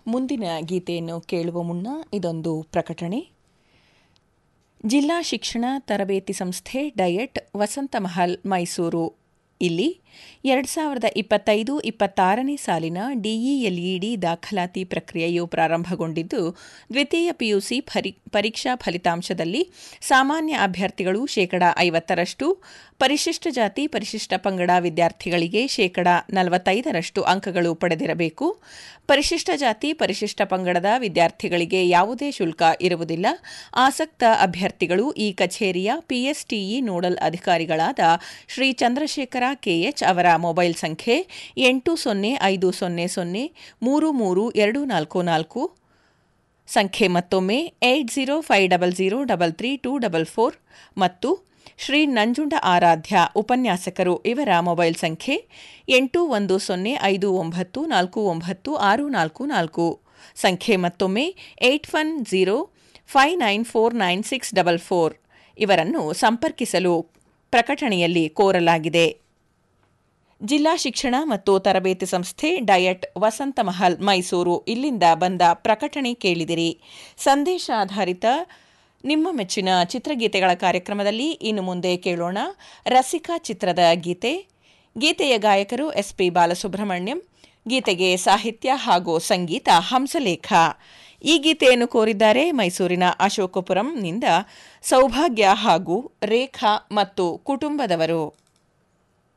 ಮುಂದಿನ ಗೀತೆಯನ್ನು ಕೇಳುವ ಮುನ್ನ ಇದೊಂದು ಪ್ರಕಟಣೆ ಜಿಲ್ಲಾ ಶಿಕ್ಷಣ ತರಬೇತಿ ಸಂಸ್ಥೆ ಡಯಟ್ ವಸಂತ ಮಹಲ್ ಮೈಸೂರು ಇಲ್ಲಿ ಎರಡು ಸಾವಿರದ ಇಪ್ಪತ್ತೈದು ಇಪ್ಪತ್ತಾರನೇ ಸಾಲಿನ ಡಿಇಎಲ್ಇಡಿ ದಾಖಲಾತಿ ಪ್ರಕ್ರಿಯೆಯು ಪ್ರಾರಂಭಗೊಂಡಿದ್ದು ದ್ವಿತೀಯ ಪಿಯುಸಿ ಪರೀಕ್ಷಾ ಫಲಿತಾಂಶದಲ್ಲಿ ಸಾಮಾನ್ಯ ಅಭ್ಯರ್ಥಿಗಳು ಶೇಕಡ ಐವತ್ತರಷ್ಟು ಪರಿಶಿಷ್ಟ ಜಾತಿ ಪರಿಶಿಷ್ಟ ಪಂಗಡ ವಿದ್ಯಾರ್ಥಿಗಳಿಗೆ ಶೇಕಡ ನಲವತ್ತೈದರಷ್ಟು ಅಂಕಗಳು ಪಡೆದಿರಬೇಕು ಪರಿಶಿಷ್ಟ ಜಾತಿ ಪರಿಶಿಷ್ಟ ಪಂಗಡದ ವಿದ್ಯಾರ್ಥಿಗಳಿಗೆ ಯಾವುದೇ ಶುಲ್ಕ ಇರುವುದಿಲ್ಲ ಆಸಕ್ತ ಅಭ್ಯರ್ಥಿಗಳು ಈ ಕಚೇರಿಯ ಪಿಎಸ್ಟಿಇ ನೋಡಲ್ ಅಧಿಕಾರಿಗಳಾದ ಶ್ರೀ ಚಂದ್ರಶೇಖರ ಕೆಎಚ್ ಅವರ ಮೊಬೈಲ್ ಸಂಖ್ಯೆ ಎಂಟು ಸೊನ್ನೆ ಐದು ಸೊನ್ನೆ ಸೊನ್ನೆ ಮೂರು ಮೂರು ಎರಡು ನಾಲ್ಕು ನಾಲ್ಕು ಸಂಖ್ಯೆ ಮತ್ತೊಮ್ಮೆ eight zero five double zero double three two double four ಮತ್ತು ಶ್ರೀ ನಂಜುಂಡ ಆರಾಧ್ಯ ಉಪನ್ಯಾಸಕರು ಇವರ ಮೊಬೈಲ್ ಸಂಖ್ಯೆ ಎಂಟು ಒಂದು ಸೊನ್ನೆ ಐದು ಒಂಬತ್ತು ನಾಲ್ಕು ಒಂಬತ್ತು ಆರು ನಾಲ್ಕು ನಾಲ್ಕು ಸಂಖ್ಯೆ ಮತ್ತೊಮ್ಮೆ eight one zero five nine four nine six double four ಇವರನ್ನು ಸಂಪರ್ಕಿಸಲು ಪ್ರಕಟಣೆಯಲ್ಲಿ ಕೋರಲಾಗಿದೆ ಜಿಲ್ಲಾ ಶಿಕ್ಷಣ ಮತ್ತು ತರಬೇತಿ ಸಂಸ್ಥೆ ಡಯಟ್ ವಸಂತ ಮಹಲ್ ಮೈಸೂರು ಇಲ್ಲಿಂದ ಬಂದ ಪ್ರಕಟಣೆ ಕೇಳಿದಿರಿ ಸಂದೇಶ ಆಧಾರಿತ ನಿಮ್ಮ ಮೆಚ್ಚಿನ ಚಿತ್ರಗೀತೆಗಳ ಕಾರ್ಯಕ್ರಮದಲ್ಲಿ ಇನ್ನು ಮುಂದೆ ಕೇಳೋಣ ರಸಿಕಾ ಚಿತ್ರದ ಗೀತೆ ಗೀತೆಯ ಗಾಯಕರು ಎಸ್ಪಿ ಬಾಲಸುಬ್ರಹ್ಮಣ್ಯಂ ಗೀತೆಗೆ ಸಾಹಿತ್ಯ ಹಾಗೂ ಸಂಗೀತ ಹಂಸಲೇಖ ಈ ಗೀತೆಯನ್ನು ಕೋರಿದ್ದಾರೆ ಮೈಸೂರಿನ ಅಶೋಕಪುರಂನಿಂದ ಸೌಭಾಗ್ಯ ಹಾಗೂ ರೇಖಾ ಮತ್ತು ಕುಟುಂಬದವರು